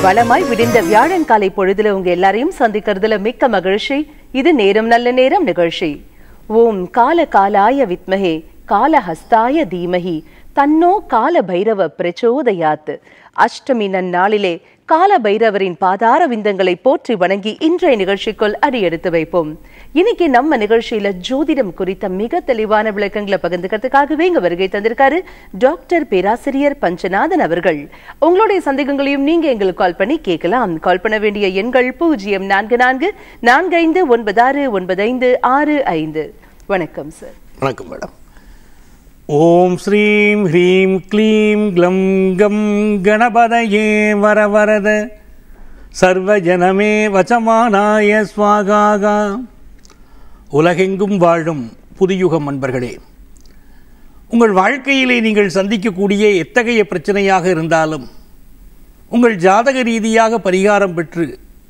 வளமாய் விடிந்த வியாழன் காலை பொழுதுல உங்க எல்லாரையும் சந்திக்கிறதுல மிக்க மகிழ்ச்சி இது நேரம் நல்ல நேரம் நிகழ்ச்சி ஓம் கால காலாய வித்மஹே காலஹஸ்தாய தீமஹி தன்னோ கால பைரவ பிரச்சோதயாத் அஷ்டமி நன்னாளிலே கால பைரவரின் பாதார விந்தங்களை போற்றி வணங்கி இன்றைய நிகழ்ச்சிக்குள் அடியெடுத்து வைப்போம் இன்னைக்கு நம்ம நிகழ்ச்சியில ஜோதிடம் குறித்த மிக தெளிவான விளக்கங்களை பகிர்ந்துக்கிறதுக்காகவே இங்க வருகை தந்திருக்காரு டாக்டர் பேராசிரியர் பஞ்சநாதன் அவர்கள் உங்களுடைய சந்தேகங்களையும் நீங்க எங்களுக்கு கால் பண்ணி கேட்கலாம் கால் பண்ண வேண்டிய எண்கள் பூஜ்ஜியம் நான்கு நான்கு நான்கு ஐந்து ஒன்பது ஆறு ஒன்பது ஐந்து ஆறு ஐந்து வணக்கம் சார் வணக்கம் மேடம் ஓம் ஸ்ரீம் ஹ்ரீம் க்ளீம் க்ளம் கம் கணபதயே வரவரத சர்வஜனமே வசமானாய ஸ்வாகாகா உலகெங்கும் வாழும் புதியுகம் அன்பர்களே உங்கள் வாழ்க்கையிலே நீங்கள் சந்திக்கக்கூடிய எத்தகைய பிரச்சனையாக இருந்தாலும் உங்கள் ஜாதக ரீதியாக பரிகாரம் பெற்று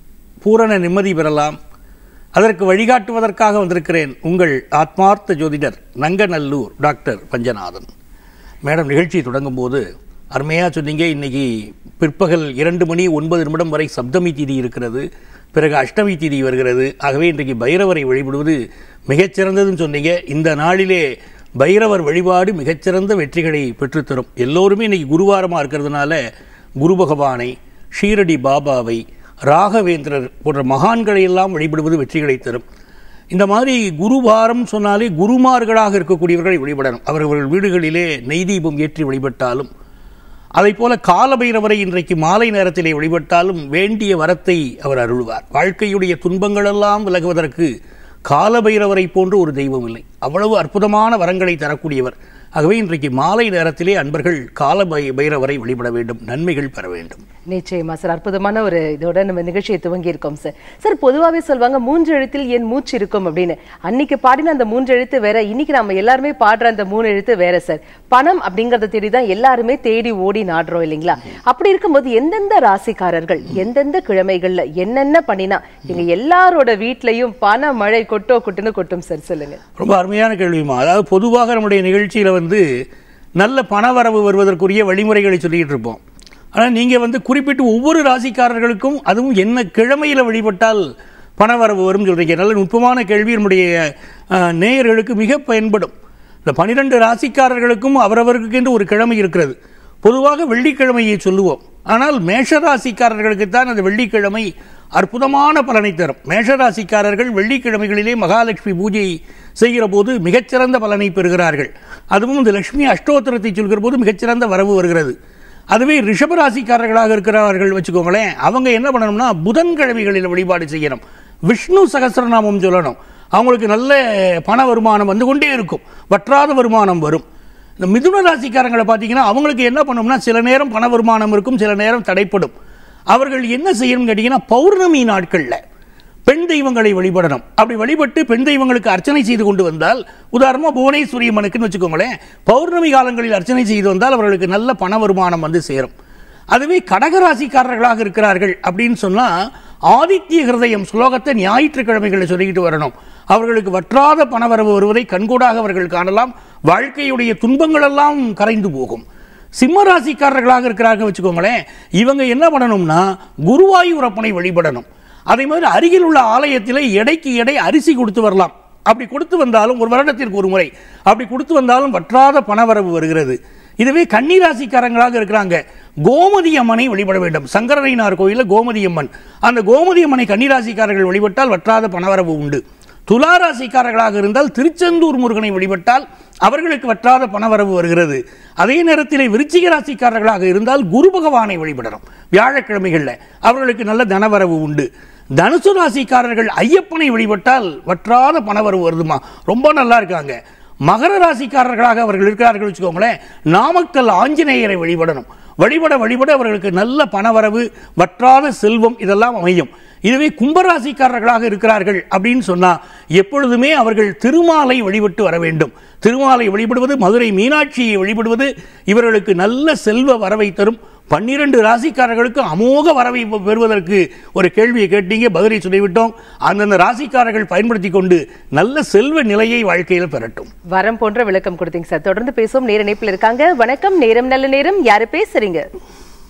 பூரண நிம்மதி பெறலாம் அதற்கு வழிகாட்டுவதற்காக வந்திருக்கிறேன் உங்கள் ஆத்மார்த்த ஜோதிடர் நங்கநல்லூர் டாக்டர் பஞ்சநாதன் மேடம் நிகழ்ச்சி தொடங்கும் போது அருமையாக சொன்னீங்க இன்னைக்கு பிற்பகல் இரண்டு மணி ஒன்பது நிமிடம் வரை சப்தமி தீதி இருக்கிறது பிறகு அஷ்டமி தீதி வருகிறது ஆகவே இன்றைக்கு பைரவரை வழிபடுவது மிகச்சிறந்ததுன்னு சொன்னீங்க இந்த நாளிலே பைரவர் வழிபாடு மிகச்சிறந்த வெற்றிகளை பெற்றுத்தரும் எல்லோருமே இன்னைக்கு குருவாரமாக இருக்கிறதுனால குரு பகவானை ஷீரடி பாபாவை ராகவேந்திரர் போன்ற மகான்களை எல்லாம் வழிபடுவது வெற்றிகளை தரும் இந்த மாதிரி குருவாரம் சொன்னாலே குருமார்களாக இருக்கக்கூடியவர்களை வழிபடணும் அவர்கள் வீடுகளிலே நெய் தீபம் ஏற்றி வழிபட்டாலும் அதை போல காலபைரவரை இன்றைக்கு மாலை நேரத்திலே வழிபட்டாலும் வேண்டிய வரத்தை அவர் அருள்வார் வாழ்க்கையுடைய துன்பங்களெல்லாம் விலகுவதற்கு காலபைரவரை போன்று ஒரு தெய்வம் இல்லை அவ்வளவு அற்புதமான வரங்களை தரக்கூடியவர் ஆகவே இன்றைக்கு மாலை நேரத்திலே அன்பர்கள் கால பை பைரவரை வழிபட வேண்டும் நன்மைகள் பெற வேண்டும் நிச்சயமா சார் அற்புதமான ஒரு இதோட நம்ம நிகழ்ச்சியை துவங்கி இருக்கோம் சார் சார் பொதுவாகவே சொல்லுவாங்க மூன்று எழுத்தில் என் மூச்சு இருக்கும் அப்படின்னு அன்னைக்கு பாடின அந்த மூன்று எழுத்து வேற இன்னைக்கு நம்ம எல்லாருமே பாடுற அந்த மூணு எழுத்து வேற சார் பணம் அப்படிங்கறத தேடி தான் எல்லாருமே தேடி ஓடி நாடுறோம் இல்லைங்களா அப்படி இருக்கும்போது எந்தெந்த ராசிக்காரர்கள் எந்தெந்த கிழமைகள்ல என்னென்ன பண்ணினா எங்க எல்லாரோட வீட்லயும் பண மழை கொட்டோ கொட்டுன்னு கொட்டும் சார் சொல்லுங்க ரொம்ப அருமையான கேள்விமா அதாவது பொதுவாக நம்முடைய நிகழ்ச்சியில் வந்து நல்ல பணவரவு வருவதற்குரிய வழிமுறைகளை சொல்லிட்டு இருப்போம் ஆனால் நீங்கள் வந்து குறிப்பிட்டு ஒவ்வொரு ராசிக்காரர்களுக்கும் அதுவும் என்ன கிழமையில் வழிபட்டால் பணவரவு வரும் சொல்றீங்க நல்ல நுட்பமான கேள்வி நம்முடைய அஹ், நேயர்களுக்கு மிக பயன்படும் இந்த பனிரெண்டு ராசிக்காரர்களுக்கும் அவரவருக்கு என்று ஒரு கிழமை இருக்கிறது பொதுவாக வெள்ளிக்கிழமையை சொல்லுவோம் ஆனால் மேஷ ராசிக்காரர்களுக்கு தான் அந்த வெள்ளிக்கிழமை அற்புதமான பலனை தரும் மேஷராசிக்காரர்கள் வெள்ளிக்கிழமைகளிலே மகாலட்சுமி பூஜை செய்கிற போது மிகச்சிறந்த பலனை பெறுகிறார்கள் அதுவும் இந்த லட்சுமி அஷ்டோத்திரத்தை சொல்கிற போது மிகச்சிறந்த வரவு வருகிறது அதுவே ரிஷபராசிக்காரர்களாக இருக்கிறவர்கள் வச்சுக்கோங்களேன் அவங்க என்ன பண்ணணும்னா புதன்கிழமைகளில் வழிபாடு செய்யணும் விஷ்ணு சகஸ்ரநாமம் சொல்லணும் அவங்களுக்கு நல்ல பண வருமானம் வந்து கொண்டே இருக்கும் வற்றாத வருமானம் வரும் இந்த மிதுன ராசிக்காரங்களை பார்த்தீங்கன்னா அவங்களுக்கு என்ன பண்ணணும்னா சில நேரம் பண வருமானம் இருக்கும் சில நேரம் தடைப்படும் அவர்கள் என்ன செய்யணும்னு கேட்டிங்கன்னா பௌர்ணமி நாட்களில் பெண் தெய்வங்களை வழிபடணும் அப்படி வழிபட்டு பெண் தெய்வங்களுக்கு அர்ச்சனை செய்து கொண்டு வந்தால் உதாரணமாக புவனேஸ்வரி அம்மனுக்குன்னு வச்சுக்கோங்களேன் பௌர்ணமி காலங்களில் அர்ச்சனை செய்து வந்தால் அவர்களுக்கு நல்ல பண வருமானம் வந்து சேரும் அதுவே கடகராசிக்காரர்களாக இருக்கிறார்கள் அப்படின்னு சொன்னா ஆதித்ய ஹிருதயம் ஸ்லோகத்தை ஞாயிற்றுக்கிழமைகளில் சொல்லிக்கிட்டு வரணும் அவர்களுக்கு வற்றாத பணவரவு வருவதை கண்கூடாக அவர்கள் காணலாம் வாழ்க்கையுடைய துன்பங்களெல்லாம் கரைந்து போகும் சிம்ம ராசிக்காரர்களாக இருக்கிறார்கள் வச்சுக்கோங்களேன் இவங்க என்ன பண்ணணும்னா குருவாயூரப்பனை வழிபடணும் அதே மாதிரி அருகில் உள்ள ஆலயத்தில் எடைக்கு எடை அரிசி கொடுத்து வரலாம் அப்படி கொடுத்து வந்தாலும் ஒரு வருடத்திற்கு ஒரு முறை அப்படி கொடுத்து வந்தாலும் வற்றாத பணவரவு வருகிறது இதுவே கன்னிராசிக்காரங்களாக இருக்கிறாங்க கோமதி அம்மனை வழிபட வேண்டும் சங்கரனைனார் கோயிலில் கோமதி அம்மன் அந்த கோமதி அம்மனை கன்னிராசிக்காரர்கள் வழிபட்டால் வற்றாத பணவரவு உண்டு துளாராசிக்காரர்களாக இருந்தால் திருச்செந்தூர் முருகனை வழிபட்டால் அவர்களுக்கு வற்றாத பணவரவு வருகிறது அதே நேரத்தில் விருச்சிக ராசிக்காரர்களாக இருந்தால் குரு பகவானை வழிபடணும் வியாழக்கிழமைகளில் அவர்களுக்கு நல்ல தனவரவு உண்டு தனுசு ராசிக்காரர்கள் ஐயப்பனை வழிபட்டால் வற்றாத பணவரவு வருதுமா ரொம்ப நல்லா இருக்காங்க மகர ராசிக்காரர்களாக அவர்கள் இருக்கிறார்கள் வச்சுக்கோங்களேன் நாமக்கல் ஆஞ்சநேயரை வழிபடணும் வழிபட வழிபட அவர்களுக்கு நல்ல பணவரவு வற்றாத செல்வம் இதெல்லாம் அமையும் இதுவே கும்பராசிக்காரர்களாக இருக்கிறார்கள் அப்படின்னு சொன்னா எப்பொழுதுமே அவர்கள் திருமாலை வழிபட்டு வர வேண்டும் திருமாலை வழிபடுவது மதுரை மீனாட்சியை வழிபடுவது இவர்களுக்கு நல்ல செல்வ வரவை தரும் பன்னிரண்டு ராசிக்காரர்களுக்கு அமோக வரவை பெறுவதற்கு ஒரு கேள்வியை கேட்டீங்க பதிலை சொல்லிவிட்டோம் அந்தந்த ராசிக்காரர்கள் பயன்படுத்தி கொண்டு நல்ல செல்வ நிலையை வாழ்க்கையில் பெறட்டும் வரம் போன்ற விளக்கம் கொடுத்தீங்க சார் தொடர்ந்து பேசுவோம் நேர இணைப்பில் இருக்காங்க வணக்கம் நேரம் நல்ல நேரம் யாரு பேசுறீங்க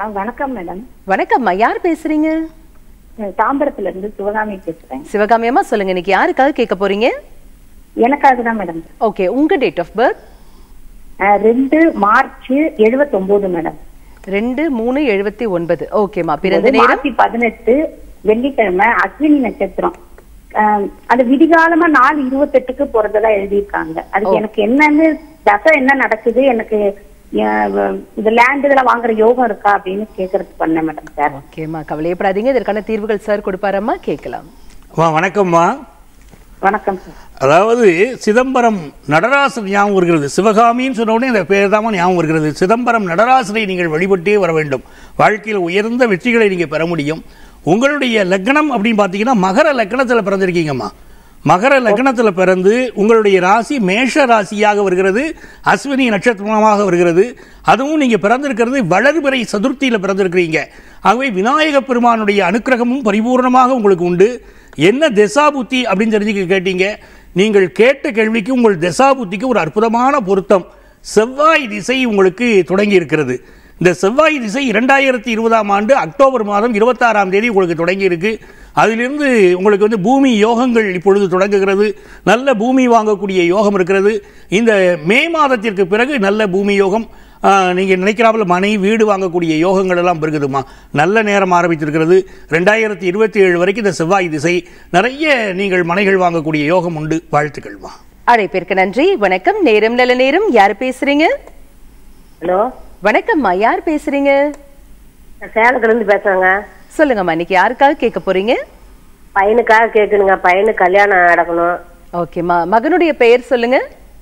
ஆ, வணக்கம் மேடம் வணக்கம்மா யார் பேசுறீங்க நான் தாம்பரத்துல இருந்து சிவகாமி பேசுறேன் சிவகாமி அம்மா சொல்லுங்க இன்னைக்கு யாருக்காக கேட்க போறீங்க எனக்காக தான் மேடம் ஓகே உங்க டேட் ஆஃப் பர்த் ஆ, ரெண்டு மார்ச் எழுபத்தொன்பது மேடம் ரெண்டு மூணு எழுபத்தி ஒன்பது ஓகேம்மா பிறந்த நேரம் மார்ச் பதினெட்டு வெள்ளிக்கிழமை அஸ்வினி நட்சத்திரம் ஆ, அது விதிகாலமா நாலு இருபத்தெட்டுக்கு போறதா எழுதியிருக்காங்க அதுக்கு எனக்கு என்னன்னு தசை என்ன நடக்குது எனக்கு ஆ, இந்த லேண்ட் இதெல்லாம் வாங்குற யோகம் இருக்கா அப்படின்னு கேக்குறதுக்கு பண்ணேன் மேடம் சார் ஓகேம்மா கவலையப்படாதீங்க இதற்கான தீர்வுகள் சார் கொடுப்பாரம்மா கேட்கலாம் வா வணக்கம்மா வணக்கம் சார் அதாவது சிதம்பரம் நடராசர் ஞாபகம் வருகிறது சிவகாமின்னு சொன்ன உடனே இந்த பேர் தான் ஞாபகம் வருகிறது சிதம்பரம் நடராசரை நீங்கள் வழிபட்டே வர வேண்டும் வாழ்க்கையில் உயர்ந்த வெற்றிகளை நீங்கள் பெற முடியும் உங்களுடைய லக்னம் அப்படின்னு பார்த்தீங்கன்னா மகர லக்னத்தில் பிறந்திருக்கீங்கம்மா மகர லக்னத்தில் பிறந்து உங்களுடைய ராசி மேஷ ராசியாக வருகிறது அஸ்வினி நட்சத்திரமாக வருகிறது அதுவும் நீங்கள் பிறந்திருக்கிறது வளர்பிறை சதுர்த்தியில் பிறந்திருக்கிறீங்க ஆகவே விநாயக பெருமானுடைய அனுக்கிரகமும் பரிபூர்ணமாக உங்களுக்கு உண்டு என்ன திசாபுத்தி அப்படின்னு தெரிஞ்சுக்க கேட்டீங்க நீங்கள் கேட்ட கேள்விக்கு உங்கள் திசாபுத்திக்கு ஒரு அற்புதமான பொருத்தம் செவ்வாய் திசை உங்களுக்கு தொடங்கி இருக்கிறது இந்த செவ்வாய் திசை இரண்டாயிரத்தி இருபதாம் ஆண்டு அக்டோபர் மாதம் இருபத்தாறாம் தேதி உங்களுக்கு தொடங்கி இருக்கு அதிலிருந்து உங்களுக்கு வந்து பூமி யோகங்கள் இப்பொழுது தொடங்குகிறது நல்ல பூமி வாங்கக்கூடிய யோகம் இருக்கிறது இந்த மே மாதத்திற்கு பிறகு நல்ல பூமி யோகம் ஆஹ், நீங்க நினைக்கிறாப்புல மனை வீடு வாங்கக்கூடிய யோகங்கள் எல்லாம் இருக்குதுமா நல்ல நேரம் ஆரம்பித்திருக்கிறது ரெண்டாயிரத்தி இருபத்தி ஏழு வரைக்கும் இந்த செவ்வாய் திசை நிறைய நீங்கள் மனைகள் வாங்கக்கூடிய யோகம் உண்டு வாழ்த்துக்கள்மா அழைப்பிற்கு நன்றி வணக்கம் நேரம் நல்ல நேரம் யார் பேசுறீங்க ஹலோ வணக்கம்மா யார் பேசுறீங்க நான் சேலத்துல இருந்து பேசுறேங்க சொல்லுங்கம்மா இன்னைக்கு யாருக்காக கேட்க போறீங்க பையனுக்காக கேட்கணுங்க பையனுக்கு கல்யாணம் நடக்கணும் ஓகேம்மா மகனுடைய பெயர் சொல்லுங்க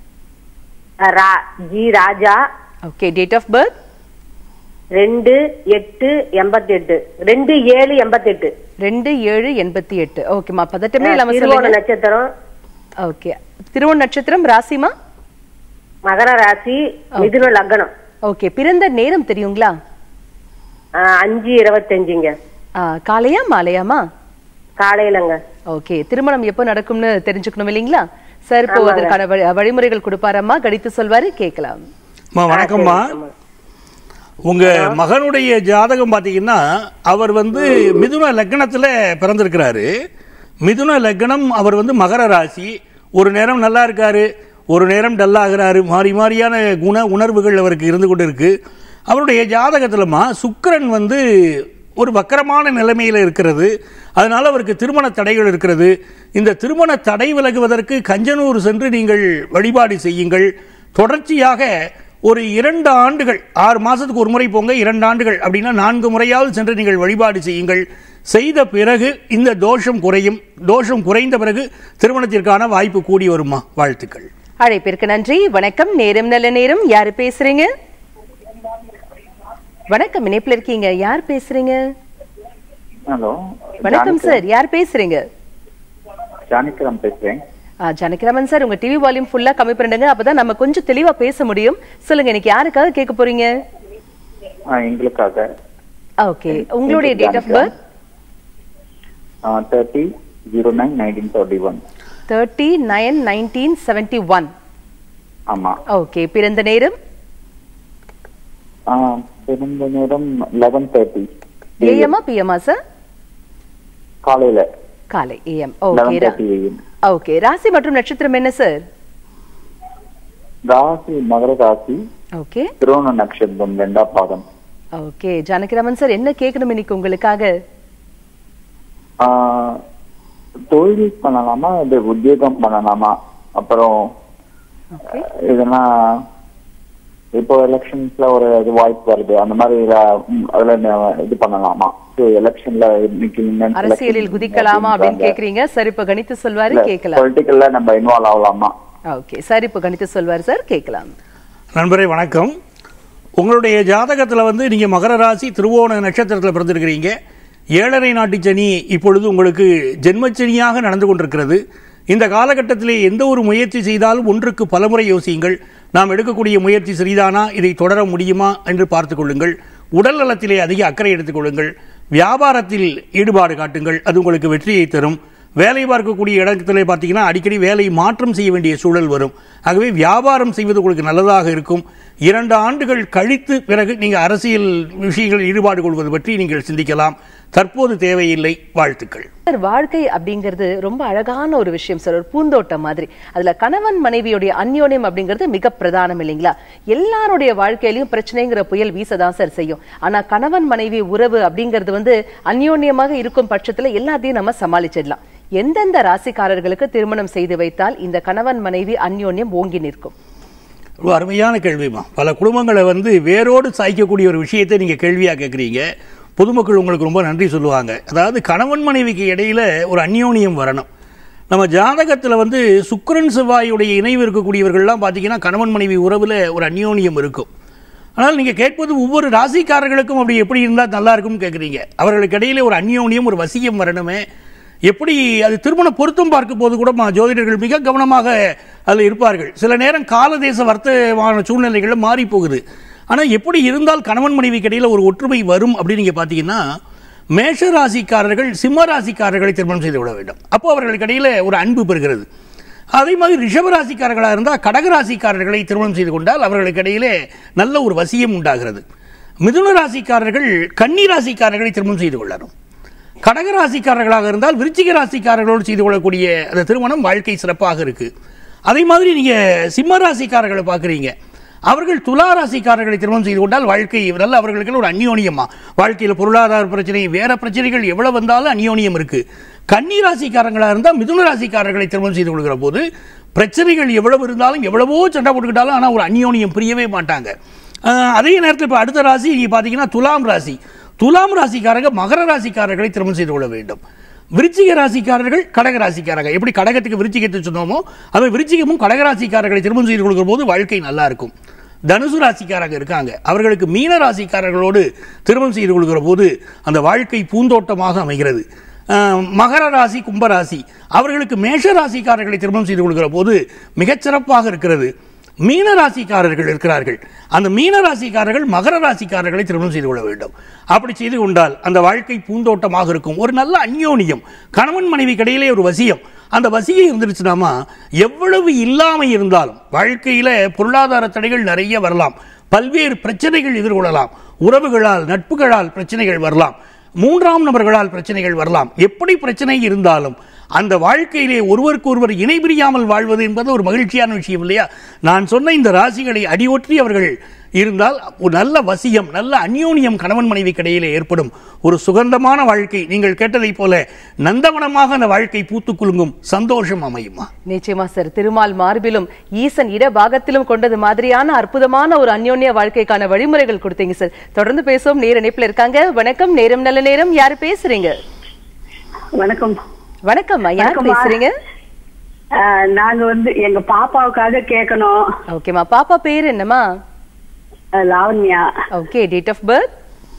அஹ் ரா- ஜி Raja okay date of birth ரெண்டு எட்டு எண்பத்தி எட்டு ரெண்டு ஏழு எண்பத்தி எட்டு ரெண்டு ஏழு எண்பத்தி எட்டு ஓகேம்மா பதட்டமே இல்லாம திருவோண சொல்லுங்க நட்சத்திரம் ஓகே திருவோண நட்சத்திரம் ராசிமா மகர ராசி மிதுன லக்னம் ஓகே பிறந்த நேரம் தெரியுங்களா அஹ் அஞ்சு இருபத்தஞ்சுங்க ஆ, காலையா மாலையாமா காலையிலங்க ஓகே திருமணம் எப்போ நடக்கும்னு தெரிஞ்சுக்கணும் இல்லைங்களா சார் இப்போ ஆமாங்க. அதற்கான வழி- வழிமுறைகள் கொடுப்பாரம்மா கடித்து சொல்வாரு கேட்கலாம் அம்மா வணக்கம்மா உங்க மகனுடைய ஜாதகம் பார்த்தீங்கன்னா அவர் வந்து மிதுன லக்னத்துல பிறந்திருக்கிறாரு மிதுன லக்னம் அவர் வந்து மகர ராசி ஒரு நேரம் நல்லா இருக்காரு ஒரு நேரம் டல்லாகிறாரு மாறி மாறியான குண உணர்வுகள் அவருக்கு இருந்து கொண்டு இருக்கு அவருடைய ஜாதகத்திலமா சுக்கிரன் வந்து ஒரு வக்கரமான நிலைமையில் இருக்கிறது அதனால அவருக்கு திருமண தடைகள் இருக்கிறது இந்த திருமண தடை விலகுவதற்கு கஞ்சனூர் சென்று நீங்கள் வழிபாடு செய்யுங்கள் தொடர்ச்சியாக ஒரு இரண்டு ஆண்டுகள் ஆறு மாசத்துக்கு ஒரு முறை போங்க இரண்டு ஆண்டுகள் அப்படின்னா நான்கு முறையாவது சென்று நீங்கள் வழிபாடு செய்யுங்கள் செய்த பிறகு இந்த தோஷம் குறையும் தோஷம் குறைந்த பிறகு திருமணத்திற்கான வாய்ப்பு கூடி வருமா வாழ்த்துக்கள் அழைப்பிற்கு நன்றி வணக்கம் நேரம் நல்ல நேரம் யாரு பேசுறீங்க வணக்கம் இணைப்புல இருக்கீங்க யார் பேசுறீங்க ஹலோ வணக்கம் சார் யார் பேசுறீங்க ஜானகிராம் பேசுறேன் ஆ, ஜானகிராமன் சார் உங்க டிவி வால்யூம் ஃபுல்லா கம்மி பண்ணுங்க அப்பதான் நம்ம கொஞ்சம் தெளிவா பேச முடியும் சொல்லுங்க இன்னைக்கு யாருக்காக கேட்க போறீங்க ஆ, எங்களுக்காக ஓகே உங்களுடைய date of birth thirty zero nine nineteen thirty one thirty nine nineteen seventy one ஆமா ஓகே பிறந்த நேரம் ஆ, பிறந்த நேரம் லெவன் தேர்ட்டி ஏஎம்மா பிஎம்மா சார் காலையில காலை AM okay eleven thirty AM okay ராசி மற்றும் நட்சத்திரம் என்ன சார் ராசி மகர ராசி ஓகே திருவண்ண நட்சத்திரம் ரெண்டாம் பாதம் ஓகே ஜானகிராமன் சார் என்ன கேட்கணும் இன்னைக்கு உங்களுக்காக ஆ, தொழில் பண்ணலாமா இது உத்தியோகம் பண்ணலாமா அப்புறம் ஓகே இதெல்லாம் இப்போ எலெக்ஷன்ஸ்ல ஒரு இது வாய்ப்பு வருது அந்த மாதிரி இத- ம், அதுல ந- இது பண்ணலாமா எலெக்ஷன்ல இன்னைக்கு அரசியலில் குதிக்கலாமா அப்படின்னு கேக்குறீங்க சார் இப்ப கணித்து சொல்வாரு கேட்கலாம் பொலிட்டிக்கல்ல நம்ம இன்வால்வ் ஆகலாமா ஓகே சார் இப்ப கணித்து சொல்வாரு சார் கேட்கலாம் நண்பரே வணக்கம் உங்களுடைய ஜாதகத்தில் வந்து நீங்கள் மகர ராசி திருவோண நட்சத்திரத்தில் பிறந்திருக்கிறீங்க ஏழரை நாட்டு சனி இப்பொழுது உங்களுக்கு ஜென்மச்சனியாக நடந்து கொண்டிருக்கிறது இந்த காலகட்டத்திலே எந்த ஒரு முயற்சி செய்தாலும் ஒன்றுக்கு பலமுறை யோசியுங்கள் நாம் எடுக்கக்கூடிய முயற்சி சரிதானா இதை தொடர முடியுமா என்று பார்த்துக் கொள்ளுங்கள் உடல் நலத்திலே அதிக அக்கறை எடுத்துக் கொள்ளுங்கள் வியாபாரத்தில் ஈடுபாடு காட்டுங்கள் அது உங்களுக்கு வெற்றியை தரும் வேலை பார்க்கக்கூடிய இடத்துல பார்த்தீங்கன்னா அடிக்கடி வேலை மாற்றம் செய்ய வேண்டிய சூழல் வரும் ஆகவே வியாபாரம் செய்வது உங்களுக்கு நல்லதாக இருக்கும் இரண்டு ஆண்டுகள் கழித்து பிறகு நீங்கள் அரசியல் விஷயங்களில் ஈடுபாடு கொள்வது பற்றி நீங்கள் சிந்திக்கலாம் தற்போது தேவையில்லை வாழ்த்துக்கள் சார் வாழ்க்கை அப்படிங்கிறது ரொம்ப அழகான ஒரு விஷயம் சார் ஒரு பூந்தோட்டம் மாதிரி அதுல கணவன் மனைவியுடைய அந்யோன்யம் அப்படிங்கிறது மிக பிரதானம் இல்லைங்களா எல்லாருடைய வாழ்க்கையிலயும் பிரச்சனைங்கிற புயல் வீசதான் சார் செய்யும் ஆனா கணவன் மனைவி உறவு அப்படிங்கிறது வந்து அந்யோன்யமாக இருக்கும் பட்சத்துல எல்லாத்தையும் நம்ம சமாளிச்சிடலாம் எந்தெந்த ராசிக்காரர்களுக்கு திருமணம் செய்து வைத்தால் இந்த கணவன் மனைவி அந்யோன்யம் ஓங்கி நிற்கும் ஒரு அருமையான கேள்விமா பல குடும்பங்களை வந்து வேரோடு சாய்க்கக்கூடிய ஒரு விஷயத்தை நீங்கள் கேள்வியாக கேட்குறீங்க பொதுமக்கள் உங்களுக்கு ரொம்ப நன்றி சொல்லுவாங்க அதாவது கணவன் மனைவிக்கு இடையில ஒரு அந்யோன்யம் வரணும் நம்ம ஜாதகத்தில் வந்து சுக்கிரன் செவ்வாயுடைய இணைவு இருக்கக்கூடியவர்கள்லாம் பார்த்தீங்கன்னா கணவன் மனைவி உறவில் ஒரு அந்யோன்யம் இருக்கும் ஆனால் நீங்கள் கேட்பது ஒவ்வொரு ராசிக்காரர்களுக்கும் அப்படி எப்படி இருந்தால் நல்லா இருக்கும்னு கேட்குறீங்க அவர்களுக்கு இடையில ஒரு அந்யோன்யம் ஒரு வசியம் வரணுமே எப்படி அது திருமண பொருத்தம் பார்க்கும் போது கூட மா- ஜோதிடர்கள் மிக கவனமாக அதில் இருப்பார்கள் சில நேரம் காலதேச வர்த்தமான சூழ்நிலைகள் மாறி போகுது ஆனால் எப்படி இருந்தால் கணவன் மனைவிக்கு இடையில ஒரு ஒற்றுமை வரும் அப்படின்னு நீங்கள் பார்த்தீங்கன்னா மேஷ ராசிக்காரர்கள் சிம்ம ராசிக்காரர்களை திருமணம் செய்து விட வேண்டும் அப்போ அவர்களுக்கு இடையில ஒரு அன்பு பெறுகிறது அதே மாதிரி ரிஷப ராசிக்காரர்களாக இருந்தால் கடக ராசிக்காரர்களை திருமணம் செய்து கொண்டால் அவர்களுக்கு இடையிலே நல்ல ஒரு வசியம் உண்டாகிறது மிதுன ராசிக்காரர்கள் கன்னி ராசிக்காரர்களை திருமணம் செய்து கொள்ளணும் கடக ராசிக்காரர்களாக இருந்தால் விருச்சிக ராசிக்காரர்களோடு செய்து கொள்ளக்கூடிய அந்த திருமணம் வாழ்க்கை சிறப்பாக இருக்கு அதே மாதிரி நீங்க சிம்ம ராசிக்காரர்களை பார்க்குறீங்க அவர்கள் துலா ராசிக்காரர்களை திருமணம் செய்து கொண்டால் வாழ்க்கை நல்ல அவர்களுக்கு ஒரு அந்யோன்யமா வாழ்க்கையில் பொருளாதார பிரச்சனை வேற பிரச்சனைகள் எவ்வளவு வந்தாலும் அந்யோன்யம் இருக்கு கன்னி ராசிக்காரங்களாக இருந்தால் மிதுன ராசிக்காரர்களை திருமணம் செய்து கொள்கிற போது பிரச்சனைகள் எவ்வளவு இருந்தாலும் எவ்வளவோ சண்டை போட்டுக்கிட்டாலும் ஆனால் ஒரு அந்யோன்யம் பிரியவே மாட்டாங்க ஆஹ் அதே நேரத்தில் இப்போ அடுத்த ராசி நீங்க பார்த்தீங்கன்னா துலாம் ராசி துலாம் ராசிக்காரங்க மகர ராசிக்காரர்களை திருமணம் செய்து கொள்ள வேண்டும் விருச்சிக ராசிக்காரர்கள் கடக ராசிக்காரங்க எப்படி கடகத்துக்கு விருச்சிகத்தை சொன்னோமோ அது விருச்சிகமும் கடக ராசிக்காரர்களை திருமணம் செய்து கொள்கிற போது வாழ்க்கை நல்லா இருக்கும் தனுசு ராசிக்காரங்க இருக்காங்க அவர்களுக்கு மீன ராசிக்காரர்களோடு திருமணம் செய்து கொள்கிற போது அந்த வாழ்க்கை பூந்தோட்டமாக அமைகிறது ஆஹ் மகர ராசி கும்பராசி அவர்களுக்கு மேஷ ராசிக்காரர்களை திருமணம் செய்து கொள்கிற போது மிகச்சிறப்பாக இருக்கிறது மீன ராசிக்காரர்கள் இருக்கிறார்கள் அந்த மீன ராசிக்காரர்கள் மகர ராசிக்காரர்களை திருமணம் செய்து கொள்ள வேண்டும் அப்படி செய்து கொண்டால் அந்த வாழ்க்கை பூந்தோட்டமாக இருக்கும் ஒரு நல்ல அந்யோன்யம் கணவன் மனைவி இடையிலே ஒரு வசியம் அந்த வசியம் இருந்துருச்சுனாமா எவ்வளவு இல்லாமை இருந்தாலும் வாழ்க்கையில பொருளாதார தடைகள் நிறைய வரலாம் பல்வேறு பிரச்சனைகள் எதிர்கொள்ளலாம் உறவுகளால் நட்புகளால் பிரச்சனைகள் வரலாம் மூன்றாம் நபர்களால் பிரச்சனைகள் வரலாம் எப்படி பிரச்சனை இருந்தாலும் அந்த வாழ்க்கையிலே ஒருவருக்கொருவர் இணை பிரியாமல் வாழ்வது என்பது ஒரு மகிழ்ச்சியான விஷயம் இல்லையா நான் சொன்ன இந்த ராசிகளை அடியொற்றி அவர்கள் இருந்தால் ஒரு நல்ல வசியம் நல்ல அந்யோன்யம் கணவன் மனைவி இடையிலே ஏற்படும் ஒரு சுகந்தமான வாழ்க்கை நீங்கள் கேட்டதைப் போல நந்தவனமாக அந்த வாழ்க்கை பூத்து குலுங்கும் சந்தோஷம் அமையுமா நிச்சயமா சார் திருமால் மார்பிலும் ஈசன் இட பாகத்திலும் கொண்டது மாதிரியான அற்புதமான ஒரு அந்யோன்ய வாழ்க்கைக்கான வழிமுறைகள் கொடுத்தீங்க சார் தொடர்ந்து பேசுவோம் நேர இணைப்புல இருக்காங்க வணக்கம் நேரம் நல்ல நேரம் யாரு பேசுறீங்க வணக்கம் வணக்கம் யார் வணக்கம்மா. பேசுறீங்க ஆஹ் நாங்க வந்து எங்க பாப்பாவுக்காக கேட்கணும் ஓகேமா பாப்பா பேர் என்னம்மா ஆஹ் Lavanya okay date of birth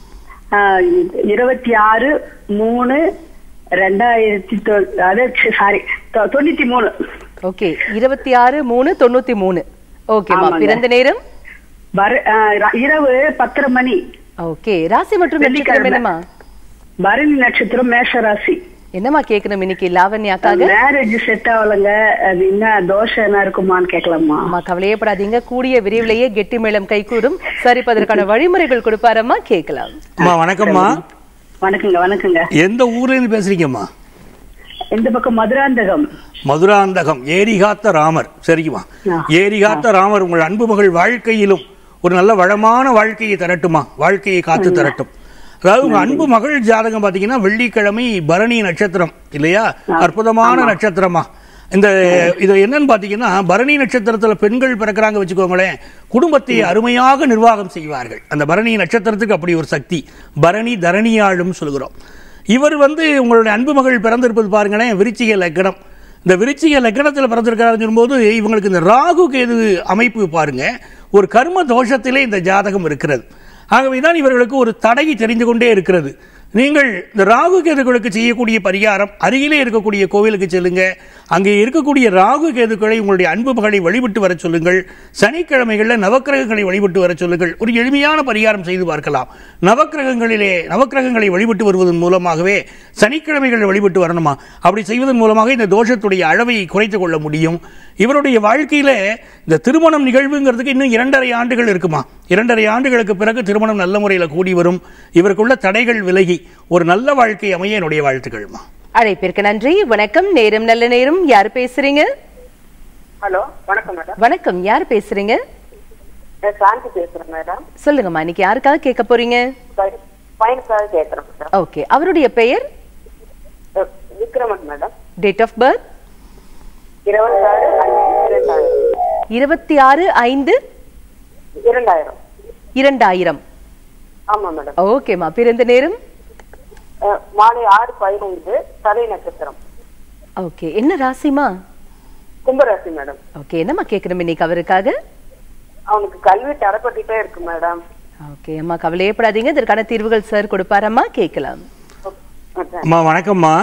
ஆஹ் இருபத்தி ஆறு மூணு ரெண்டாயிரத்தி தொ- அதாவது சாரி தொண்ணூத்தி மூணு ஓகே இருபத்தி ஆறு மூணு தொண்ணூத்தி மூணு ஓகேமா ஆமாங்க. பிறந்த நேரம் பர- ஆஹ் ர- இரவு பத்தரை மணி ஓகே ராசி மற்றும் நட்சத்திரம் வெள்ளிக்கிழமை. என்னம்மா பரணி நட்சத்திரம் மேஷராசி என்னம்மா கேட்கணும் இன்னைக்கு லாவண்யாக்காக மேரேஜ் செட் ஆகலைங்க அது என்ன தோஷம் என்ன இருக்குமான்னு கேட்கலாமா அம்மா கவலையப்படாதீங்க கூடிய விரைவிலேயே கெட்டி மேளம் கைகூடும் சரி இப்ப அதற்கான வழிமுறைகள் கொடுப்பாரம்மா கேட்கலாம் அம்மா வணக்கம்மா வணக்கங்க வணக்கங்க எந்த ஊர்ல இருந்து பேசுறீங்கம்மா இந்த பக்கம் மதுராந்தகம் மதுராந்தகம் ஏரிகாத்த ராமர் சரிக்குமா ஆ. ஏரிகாத்த ராமர் உங்கள் அன்பு மகள் வாழ்க்கையிலும் ஒரு நல்ல வளமான வாழ்க்கையை தரட்டுமா வாழ்க்கையை காத்து தரட்டும் அதாவது உங்க அன்பு மகள் ஜாதகம் பாத்தீங்கன்னா வெள்ளிக்கிழமை பரணி நட்சத்திரம் இல்லையா அற்புதமான நட்சத்திரமா இந்த இது என்னன்னு பாத்தீங்கன்னா பரணி நட்சத்திரத்துல பெண்கள் பிறக்கிறாங்க வச்சுக்கோங்களேன் குடும்பத்தை அருமையாக நிர்வாகம் செய்வார்கள் அந்த பரணி நட்சத்திரத்துக்கு அப்படி ஒரு சக்தி பரணி தரணியாளும் சொல்கிறோம் இவர் வந்து உங்களுடைய அன்பு மகள் பிறந்திருப்பது பாருங்களேன் விருச்சிக லக்னம் இந்த விருச்சிக லக்னத்தில் பிறந்திருக்கிறாருன்னு சொல்லும்போது இவங்களுக்கு இந்த ராகு கேது அமைப்பு பாருங்க ஒரு கர்ம தோஷத்திலே இந்த ஜாதகம் இருக்கிறது ஆகவே தான் இவர்களுக்கு ஒரு தடை தெரிந்து கொண்டே இருக்கிறது நீங்கள் இந்த ராகு கேதுக்களுக்கு செய்யக்கூடிய பரிகாரம் அருகிலே இருக்கக்கூடிய கோவிலுக்கு செல்லுங்க அங்கே இருக்கக்கூடிய ராகு கேதுக்களை உங்களுடைய அன்பு மகளை வழிபட்டு வர சொல்லுங்கள் சனிக்கிழமைகளில் நவக்கிரகங்களை வழிபட்டு வர சொல்லுங்கள் ஒரு எளிமையான பரிகாரம் செய்து பார்க்கலாம் நவக்கிரகங்களிலே நவக்கிரகங்களை வழிபட்டு வருவதன் மூலமாகவே சனிக்கிழமைகளை வழிபட்டு வரணுமா அப்படி செய்வதன் மூலமாக இந்த தோஷத்துடைய அளவை குறைத்துக் கொள்ள முடியும் இவருடைய வாழ்க்கையில இந்த திருமணம் நிகழ்வுங்கிறதுக்கு இன்னும் இரண்டரை ஆண்டுகள் இருக்குமா இரண்டரை ஆண்டுகளுக்கு பிறகு திருமணம் நல்ல முறையில் கூடி வரும் இவருக்குள்ள தடைகள் விலகி ஒரு நல்ல வாழ்க்கை அமைய என்னுடைய வாழ்த்துக்கள்மா அழைப்பிற்கு நன்றி வணக்கம் நேரம் நல்ல நேரம் யார் பேசுறீங்க ஹலோ வணக்கம் மேடம் வணக்கம் யார் பேசுறீங்க நான் சாந்தி பேசுறேன் மேடம் சொல்லுங்கம்மா இன்னைக்கு யாருக்காக கேட்க போறீங்க பையனுக்காக கேட்கறேன் மேடம் ஓகே அவருடைய பெயர் அஹ், Vikraman madam date of birth இருபத்தாறு அஞ்சு இரண்டாயிரம் இருபத்தி ஆறு ஐந்து இரண்டாயிரம் இரண்டாயிரம் ஆமா மேடம் ஓகேம்மா பிறந்த நேரம் அஹ், மாலை ஆறு பதினைந்து தலை நட்சத்திரம் ஓகே என்ன ராசிமா கும்பராசி மேடம் ஓகே என்னம்மா கேட்கணும் இன்னைக்கு அவருக்காக அவனுக்கு கல்வி தரப்பட்டுட்டே இருக்கு மேடம் ஓகே அம்மா கவலையப்படாதீங்க இதற்கான தீர்வுகள் சார் கொடுப்பாரம்மா கேட்கலாம் ஓகே. அம்மா வணக்கம்மா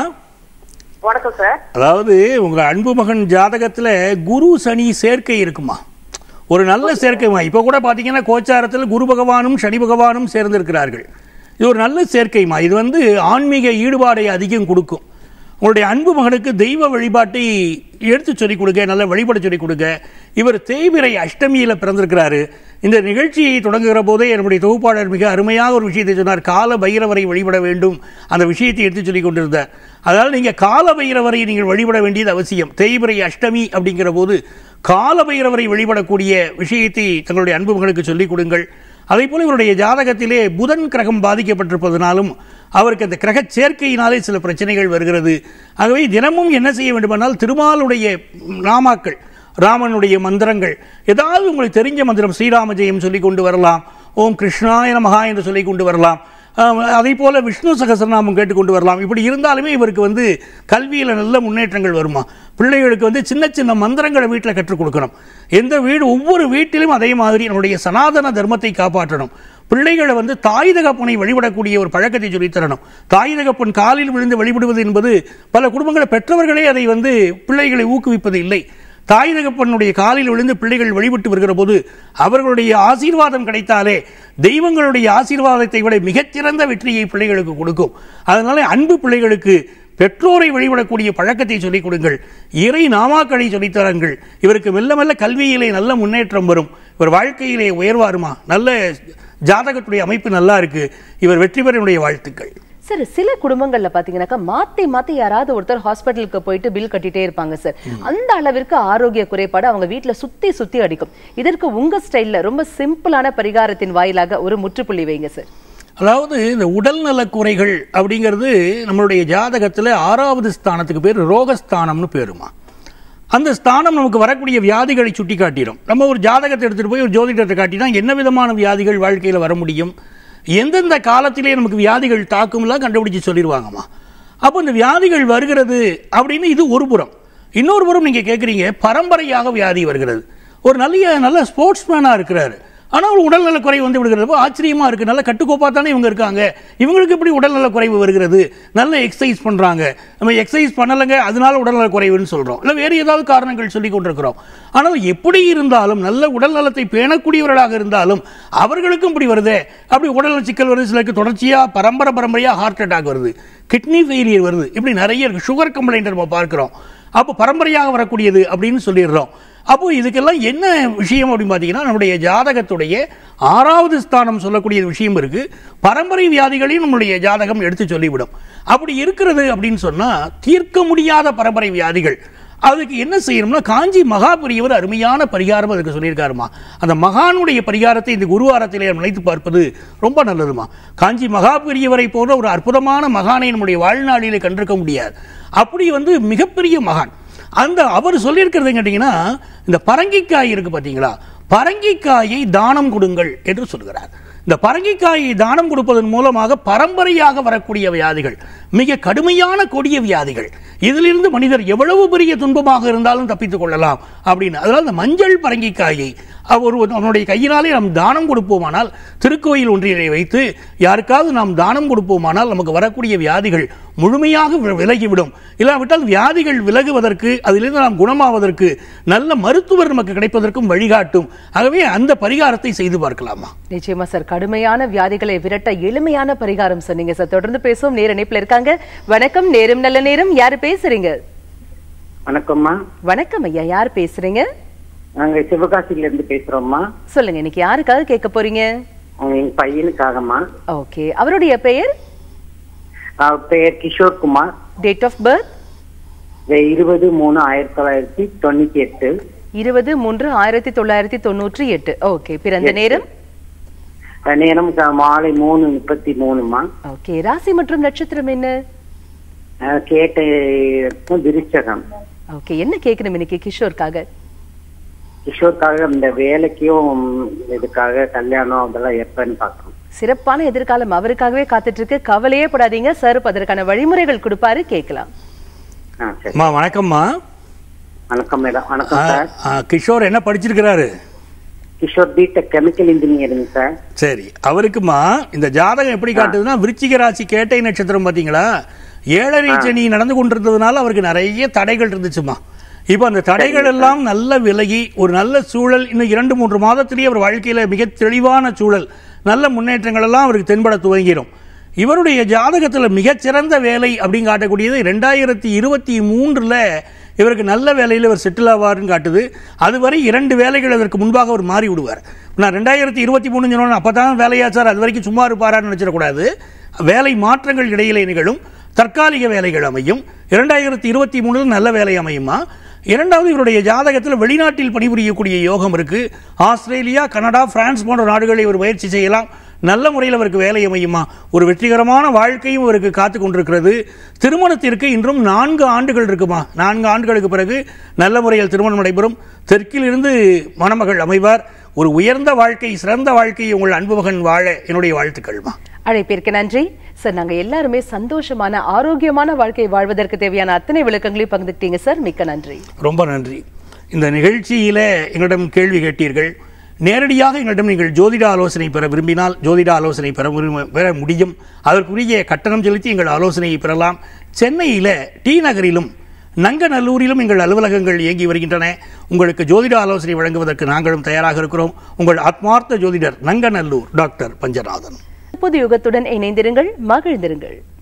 வணக்கம் சார் அதாவது உங்க அன்பு மகன் ஜாதகத்துல குரு சனி சேர்க்கை இருக்குமா ஒரு நல்ல சேர்க்கைமா இப்போ கூட பார்த்தீங்கன்னா கோச்சாரத்தில் குரு பகவானும் சனி பகவானும் சேர்ந்திருக்கிறார்கள் இது ஒரு நல்ல சேர்க்கைமா இது வந்து ஆன்மீக ஈடுபாடை அதிகம் கொடுக்கும் உங்களுடைய அன்பு மகனுக்கு தெய்வ வழிபாட்டை எடுத்து சொல்லிக் கொடுங்க நல்ல வழிபட சொல்லிக் கொடுங்க இவர் தேய்பிரை அஷ்டமியில் பிறந்திருக்கிறாரு இந்த நிகழ்ச்சியை தொடங்குகிற போதே என்னுடைய தொகுப்பாளர் மிக அருமையாக ஒரு விஷயத்தை சொன்னார் கால பைரவரை வழிபட வேண்டும் அந்த விஷயத்தை எடுத்து சொல்லிக் கொண்டிருந்தார் அதனால் நீங்கள் கால பைரவரை நீங்கள் வழிபட வேண்டியது அவசியம் தேய்பிரை அஷ்டமி அப்படிங்கிற போது கால பைரவரை வழிபடக்கூடிய விஷயத்தை தங்களுடைய அன்பு மகனுக்கு சொல்லிக் கொடுங்கள் அதே போல இவருடைய ஜாதகத்திலே புதன் கிரகம் பாதிக்கப்பட்டிருப்பதனாலும் அவருக்கு அந்த கிரக சேர்க்கையினாலே சில பிரச்சனைகள் வருகிறது ஆகவே தினமும் என்ன செய்ய வேண்டுமானால் திருமாலுடைய நாமாக்கள் ராமனுடைய மந்திரங்கள் ஏதாவது உங்களுக்கு தெரிஞ்ச மந்திரம் ஸ்ரீராம ஜெயம் சொல்லி கொண்டு வரலாம் ஓம் கிருஷ்ணாய நமகா என்று சொல்லி கொண்டு வரலாம் ஆஹ் அதே போல விஷ்ணு சகசரநாமம் கேட்டுக்கொண்டு வரலாம் இப்படி இருந்தாலுமே இவருக்கு வந்து கல்வியில் நல்ல முன்னேற்றங்கள் வருமா பிள்ளைகளுக்கு வந்து சின்ன சின்ன மந்திரங்களை வீட்டில் கற்றுக் கொடுக்கணும் எந்த வீடு ஒவ்வொரு வீட்டிலும் அதே மாதிரி நம்முடைய சனாதன தர்மத்தை காப்பாற்றணும் பிள்ளைகளை வந்து தாய் தகப்பனை வழிபடக்கூடிய ஒரு பழக்கத்தை சொல்லித் தரணும் தாய் தகப்பன் காலில் விழுந்து வழிபடுவது என்பது பல குடும்பங்களை பெற்றவர்களே அதை வந்து பிள்ளைகளை ஊக்குவிப்பது இல்லை தாய் தகப்பனுடைய காலில் விழுந்து பிள்ளைகள் வழிபட்டு வருகிற போது அவர்களுடைய ஆசீர்வாதம் கிடைத்தாலே தெய்வங்களுடைய ஆசீர்வாதத்தை விட மிகச்சிறந்த வெற்றியை பிள்ளைகளுக்கு கொடுக்கும் அதனால அன்பு பிள்ளைகளுக்கு பெற்றோரை வழிபடக்கூடிய பழக்கத்தை சொல்லிக் கொடுங்கள் இறை நாமாக்களை சொல்லித் தருங்கள் இவருக்கு மெல்ல மெல்ல கல்வியிலே நல்ல முன்னேற்றம் வரும் இவர் வாழ்க்கையிலே உயர்வாருமா நல்ல ஜாதகத்துடைய அமைப்பு நல்லா இருக்கு இவர் வெற்றி பெற என்னுடைய வாழ்த்துக்கள் சார் சில குடும்பங்கள்ல பாத்தீங்கன்னாக்கா மாத்தி மாத்தி யாராவது ஒருத்தர் ஹாஸ்பிட்டலுக்கு போயிட்டு பில் கட்டிட்டே இருப்பாங்க சார் அந்த அளவிற்கு ஆரோக்கிய குறைபாடு அவங்க வீட்ல சுத்தி சுத்தி அடிக்கும் இதற்கு உங்க ஸ்டைல்ல ரொம்ப சிம்பிளான பரிகாரத்தின் வாயிலாக ஒரு முற்றுப்புள்ளி வைங்க சார் அதாவது இந்த உடல்நல குறைகள் அப்படிங்கிறது நம்மளுடைய ஜாதகத்தில் ஆறாவது ஸ்தானத்துக்கு பேர் ரோகஸ்தானம்னு பேருமா அந்த ஸ்தானம் நமக்கு வரக்கூடிய வியாதிகளை சுட்டி காட்டிடும் நம்ம ஒரு ஜாதகத்தை எடுத்துகிட்டு போய் ஒரு ஜோதிடத்தை காட்டினா என்ன விதமான வியாதிகள் வாழ்க்கையில் வர முடியும் எந்தெந்த காலத்திலே நமக்கு வியாதிகள் தாக்கும்லாம் கண்டுபிடிச்சு சொல்லிடுவாங்கம்மா அப்போ இந்த வியாதிகள் வருகிறது அப்படின்னு இது ஒரு புறம் இன்னொரு புறம் நீங்கள் கேட்குறீங்க பரம்பரையாக வியாதி வருகிறது ஒரு நல்ல நல்ல ஸ்போர்ட்ஸ்மேனாக இருக்கிறாரு ஆனால் ஒரு உடல்நல குறைவு வந்து விடுகிறது ஆச்சரியமா இருக்கு நல்ல கட்டுக்கோப்பாக தானே இவங்க இருக்காங்க இவங்களுக்கு எப்படி உடல்நல குறைவு வருகிறது நல்ல எக்ஸசைஸ் பண்றாங்க நம்ம எக்ஸசைஸ் பண்ணலைங்க அதனால உடல்நல குறைவுன்னு சொல்றோம் இல்லை வேறு ஏதாவது காரணங்கள் சொல்லி கொண்டிருக்கிறோம் ஆனால் எப்படி இருந்தாலும் நல்ல உடல்நலத்தை பேணக்கூடியவர்களாக இருந்தாலும் அவர்களுக்கும் இப்படி வருதே அப்படி உடல்நல சிக்கல் வருது சிலருக்கு தொடர்ச்சியா பரம்பரை பரம்பரையா ஹார்ட் அட்டாக் வருது கிட்னி ஃபெயிலியர் வருது இப்படி நிறைய இருக்கு சுகர் கம்ப்ளைண்ட் நம்ம பார்க்கிறோம் அப்போ பரம்பரையாக வரக்கூடியது அப்படின்னு சொல்லிடுறோம் அப்போ இதுக்கெல்லாம் என்ன விஷயம் அப்படின்னு பார்த்தீங்கன்னா நம்முடைய ஜாதகத்துடைய ஆறாவது ஸ்தானம் சொல்லக்கூடிய விஷயம் இருக்கு பரம்பரை வியாதிகளையும் நம்முடைய ஜாதகம் எடுத்து சொல்லிவிடும் அப்படி இருக்கிறது அப்படின்னு சொன்னா தீர்க்க முடியாத பரம்பரை வியாதிகள் அதுக்கு என்ன செய்யணும்னா காஞ்சி மகாபெரியவர் அருமையான பரிகாரம் அதுக்கு சொல்லியிருக்காருமா அந்த மகானுடைய பரிகாரத்தை இந்த குருவாரத்திலே நினைத்து பார்ப்பது ரொம்ப நல்லதுமா காஞ்சி மகாபெரியவரை போன்ற ஒரு அற்புதமான மகானை நம்முடைய வாழ்நாளிலே கண்டிருக்க முடியாது அப்படி வந்து மிகப்பெரிய மகான் அந்த அவர் சொல்லியிருக்கிறது கேட்டீங்கன்னா இந்த பரங்கிக்காய் இருக்கு பார்த்தீங்களா பரங்கிக்காயை தானம் கொடுங்கள் என்று சொல்கிறார் இந்த பரங்கிக்காயை தானம் கொடுப்பதன் மூலமாக பரம்பரையாக வரக்கூடிய வியாதிகள் மிக கடுமையான கொடிய வியாதிகள் இதிலிருந்து மனிதர் எவ்வளவு பெரிய துன்பமாக இருந்தாலும் தப்பித்துக் கொள்ளலாம் அப்படின்னு அதனால இந்த மஞ்சள் பரங்கிக்காயை அவர் ஒரு- அவனுடைய கையினாலே நாம் தானம் கொடுப்போமானால் திருக்கோயில் ஒன்றிலே வைத்து யாருக்காவது நாம் தானம் கொடுப்போமானால் நமக்கு வரக்கூடிய வியாதிகள் முழுமையாக வி- விலகிவிடும் இல்லாவிட்டால் வியாதிகள் விலகுவதற்கு அதிலிருந்து நாம் குணமாவதற்கு நல்ல மருத்துவர் நமக்கு கிடைப்பதற்கும் வழிகாட்டும் ஆகவே அந்த பரிகாரத்தை செய்து பார்க்கலாமா நிச்சயமா சார் கடுமையான வியாதிகளை விரட்ட எளிமையான பரிகாரம் சொன்னீங்க சார் தொடர்ந்து பேசுவோம் நேர இணைப்புல இருக்காங்க வணக்கம் நேரம் நல்ல நேரம் யாரு பேசுறீங்க வணக்கம்மா வணக்கம் ஐயா யார் பேசுறீங்க நாங்க சிவகாசியில இருந்து பேசுறோம்மா சொல்லுங்க இன்னைக்கு யாருக்காக கேட்க போறீங்க அவங்க எங்க பையனுக்காகம்மா ஓகே அவருடைய பெயர் அவர் பெயர் Kishore Kumar date of birth இருபது மூணு ஆயிரத்தி தொள்ளாயிரத்தி தொண்ணூத்தி எட்டு இருபது மூன்று ஆயிரத்தி தொள்ளாயிரத்தி தொண்ணூற்றி எட்டு ஓகே பிறந்த நேரம் அஹ் நேரம் க- மாலை மூணு முப்பத்தி மூணுமா ஓகே ராசி மற்றும் நட்சத்திரம் என்ன அஹ் கேட்ட விருச்சகம் ஓகே என்ன கேட்கணும் இன்னைக்கு கிஷோருக்காக கிஷோருக்காக இந்த வேலைக்கும் இதுக்காக கல்யாணம் அதெல்லாம் எப்பன்னு பார்க்கணும் சிறப்பான எதிர்காலம் அவருக்காகவே காத்துட்டு இருக்கு கவலையே படாதீங்க சார் இப்ப அதற்கான வழிமுறைகள் கொடுப்பாரு கேட்கலாம் ஆ சரி அம்மா வணக்கம்மா வணக்கம் மேடம் வணக்கம் ஆ, சார் ஆ, கிஷோர் என்ன படிச்சிருக்கிறாரு Kishore BTech chemical engineering sir சரி அவருக்குமா இந்த ஜாதகம் எப்படி காட்டுதுன்னா விருச்சிக ராசி கேட்டை நட்சத்திரம் பாத்தீங்களா ஏழரை சனி நடந்து கொண்டிருந்ததுனால அவருக்கு நிறைய தடைகள் இருந்துச்சுமா இப்போ அந்த தடைகள் எல்லாம் நல்ல விலகி ஒரு நல்ல சூழல் இன்னும் இரண்டு மூன்று மாதத்திலேயே அவர் வாழ்க்கையில மிக தெளிவான சூழல் நல்ல முன்னேற்றங்கள் எல்லாம் அவருக்கு தென்பட துவங்கிடும் இவருடைய ஜாதகத்துல மிகச்சிறந்த வேலை அப்படின்னு காட்டக்கூடியது ரெண்டாயிரத்தி இருபத்தி மூன்றுல இவருக்கு நல்ல வேலையில் இவர் செட்டில் ஆவார்னு காட்டுது அதுவரை இரண்டு வேலைகள் அதற்கு முன்பாக அவர் மாறி விடுவார் நான் ரெண்டாயிரத்தி இருபத்தி மூணு சொன்னோம் அப்போ தான் வேலையா சார் அது வரைக்கும் சும்மா இருப்பாரான்னு நினச்சிடக்கூடாது வேலை மாற்றங்கள் இடையிலே நிகழும் தற்காலிக வேலைகள் அமையும் இரண்டாயிரத்தி இருபத்தி மூணில் நல்ல வேலை அமையுமா இரண்டாவது இவருடைய ஜாதகத்தில் வெளிநாட்டில் பணிபுரியக்கூடிய யோகம் இருக்கு ஆஸ்திரேலியா கனடா பிரான்ஸ் போன்ற நாடுகளை இவர் முயற்சி செய்யலாம் நல்ல முறையில் அவருக்கு வேலை அமையுமா ஒரு வெற்றிகரமான வாழ்க்கையும் அவருக்கு காத்து கொண்டிருக்கிறது திருமணத்திற்கு இன்றும் நான்கு ஆண்டுகள் இருக்குமா நான்கு ஆண்டுகளுக்கு பிறகு நல்ல முறையில் திருமணம் நடைபெறும் தெற்கிலிருந்து மணமகள் அமைவார் ஒரு உயர்ந்த வாழ்க்கை சிறந்த வாழ்க்கையை உங்கள் அன்பு மகன் வாழ என்னுடைய வாழ்த்துக்கள்மா அழைப்பிற்கு நன்றி சார் நாங்க எல்லாருமே சந்தோஷமான ஆரோக்கியமான வாழ்க்கை வாழ்வதற்கு தேவையான அத்தனை விளக்கங்களையும் பகிர்ந்துக்கிட்டீங்க சார் மிக்க நன்றி ரொம்ப நன்றி இந்த நிகழ்ச்சியில எங்களிடம் கேள்வி கேட்டீர்கள் நேரடியாக எங்களிடம் நீங்கள் ஜோதிட ஆலோசனை பெற விரும்பினால் ஜோதிட ஆலோசனை பெற விரும்ப- பெற முடியும் அதற்குரிய கட்டணம் செலுத்தி எங்கள் ஆலோசனையை பெறலாம் சென்னையில டி நகரிலும் நங்கநல்லூரிலும் எங்கள் அலுவலகங்கள் இயங்கி வருகின்றன உங்களுக்கு ஜோதிட ஆலோசனை வழங்குவதற்கு நாங்களும் தயாராக இருக்கிறோம் உங்கள் ஆத்மார்த்த ஜோதிடர் நங்கநல்லூர் டாக்டர் பஞ்சநாதன் புது யுகத்துடன் இணைந்திருங்கள் மகிழ்ந்திருங்கள்